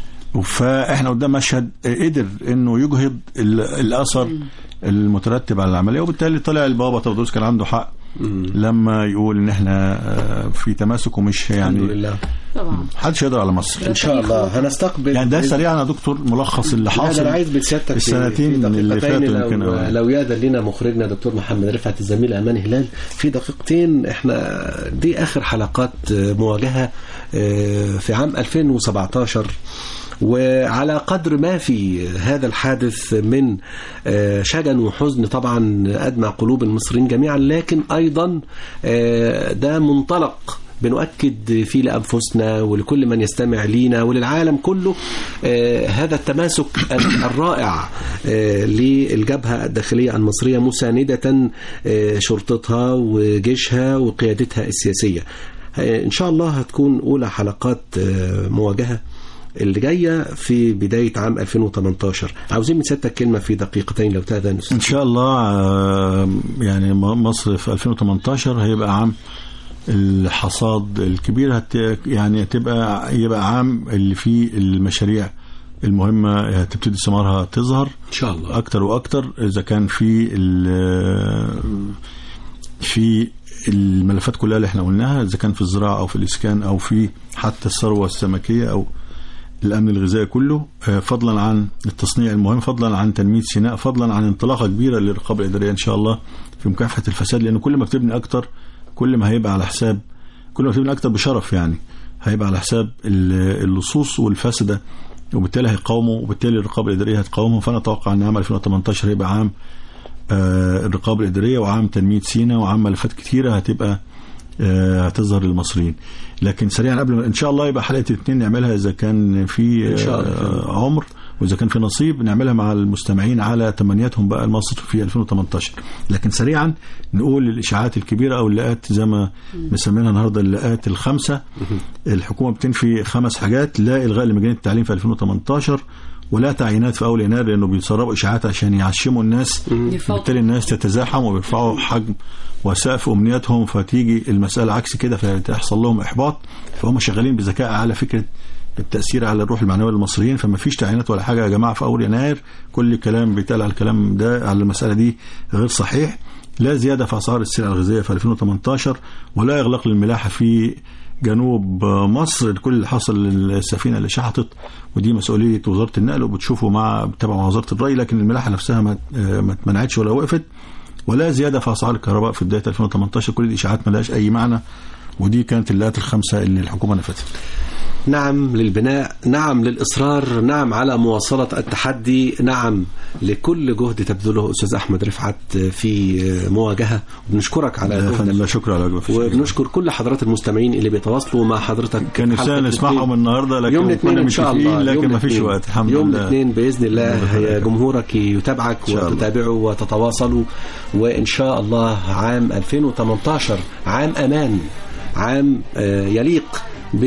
فاحنا قدام مشهد آه، قدر انه يجهض ال- الاثر المترتب على العمليه وبالتالي طلع البابا تودروس كان عنده حق لما يقول ان احنا آه، في تماسك ومش الحمد يعني لله طبعا محدش يقدر على مصر ان شاء الله هنستقبل يعني ده سريعا يا دكتور ملخص اللي لا ده حاصل انا عايز بسيادتك في- السنتين في اللي دقيقتين فاتوا لو, يمكن أو- لو يأذن لنا مخرجنا دكتور محمد رفعت الزميل امان هلال في دقيقتين احنا دي اخر حلقات مواجهه آه، في عام 2017 وعلى قدر ما في هذا الحادث من آه، شجن وحزن طبعا أدمع قلوب المصريين جميعا لكن أيضا آه، ده منطلق بنؤكد فيه لأنفسنا ولكل من يستمع لينا وللعالم كله آه، هذا التماسك الرائع آه، للجبهة الداخلية المصرية مساندة آه، شرطتها وجيشها وقيادتها السياسية آه، إن شاء الله هتكون أولى حلقات آه، مواجهة اللي جاية في بداية عام 2018 عاوزين من سيادتك كلمة في دقيقتين لو تأذن ان شاء الله آه، يعني م- مصر في 2018 هيبقى عام الحصاد الكبير هت يعني هتبقى يبقى عام اللي فيه المشاريع المهمة هتبتدي ثمارها تظهر إن شاء الله اكتر واكتر اذا كان في ال- في الملفات كلها اللي احنا قلناها اذا كان في الزراعه او في الاسكان او في حتى الثروه السمكيه او الامن الغذائي كله آه، فضلا عن التصنيع المهم فضلا عن تنميه سيناء فضلا عن انطلاقه كبيره للرقابه الاداريه ان شاء الله في مكافحه الفساد لان كل ما بتبني اكتر كل ما هيبقى على حساب كل ما بتبني اكتر بشرف يعني هيبقى على حساب ال- اللصوص والفاسده وبالتالي هيقاوموا وبالتالي الرقابه الاداريه هتقاومهم فانا اتوقع ان عام 2018 هيبقى عام آه، الرقابه الاداريه وعام تنميه سينا وعام ملفات كتيره هتبقى آه، هتظهر للمصريين لكن سريعا قبل ما ان شاء الله يبقى حلقه الاثنين نعملها اذا كان في إن شاء الله. آه، عمر واذا كان في نصيب نعملها مع المستمعين على تمنياتهم بقى لمصر في 2018 لكن سريعا نقول الاشاعات الكبيره او اللقاءات زي ما مسمينها النهارده اللقاءات الخمسه الحكومه بتنفي خمس حاجات لا الغاء لمجان التعليم في 2018 ولا تعيينات في اول يناير لانه بيسربوا اشاعات عشان يعشموا الناس بالتالي الناس تتزاحم وبيرفعوا حجم وسقف امنياتهم فتيجي المساله عكس كده فيحصل لهم احباط فهم شغالين بذكاء على فكره التاثير على الروح المعنويه للمصريين فما فيش تعيينات ولا حاجه يا جماعه في اول يناير كل كلام بيتقال على الكلام ده على المساله دي غير صحيح لا زياده في اسعار السلع الغذائيه في 2018 ولا اغلاق للملاحه في جنوب مصر كل اللي حصل للسفينه اللي شحطت ودي مسؤوليه وزاره النقل وبتشوفوا مع تبع مع وزاره الري لكن الملاحه نفسها ما ما اتمنعتش ولا وقفت ولا زياده في اسعار الكهرباء في بدايه 2018 كل دي اشاعات ملهاش اي معنى ودي كانت اللات الخمسه اللي الحكومه نفتها نعم للبناء نعم للإصرار نعم على مواصلة التحدي نعم لكل جهد تبذله أستاذ أحمد رفعت في مواجهة وبنشكرك على يا فندم جهدك لا شكر على واجبك وبنشكر كل حضرات المستمعين اللي بيتواصلوا مع حضرتك كان حلقة نفسنا نسمعهم الاثنين. النهارده لكن يوم كنا الاثنين ان شاء متفقين، الله لكن يوم ما فيش الاثنين. وقت الحمد يوم لله الاثنين باذن الله هي جمهورك يتابعك شاء الله. وتتابعه وتتواصلوا وان شاء الله عام 2018 عام امان عام آه، يليق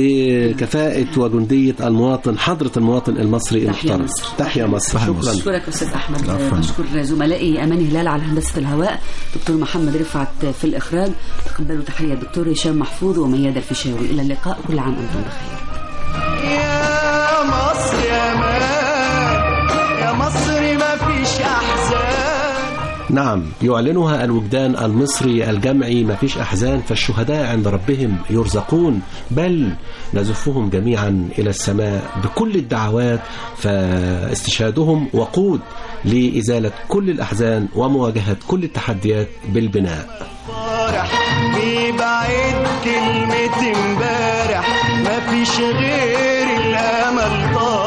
بكفاءة وجندية المواطن حضرة المواطن المصري تحيا المحترم مصر. تحيا مصر تحيا شكرا مصر. أشكرك أستاذ أحمد عفواً. بشكر زملائي أمان هلال على هندسة الهواء دكتور محمد رفعت في الإخراج تقبلوا تحية الدكتور هشام محفوظ وميادة الفيشاوي إلى اللقاء كل عام أنتم بخير يا مصر يا مان يا مصر ما فيش احزان نعم يعلنها الوجدان المصري الجمعي ما فيش أحزان فالشهداء عند ربهم يرزقون بل نزفهم جميعا إلى السماء بكل الدعوات فاستشهادهم وقود لإزالة كل الأحزان ومواجهة كل التحديات بالبناء فرح بيبعد كلمة امبارح مفيش غير الامل طارح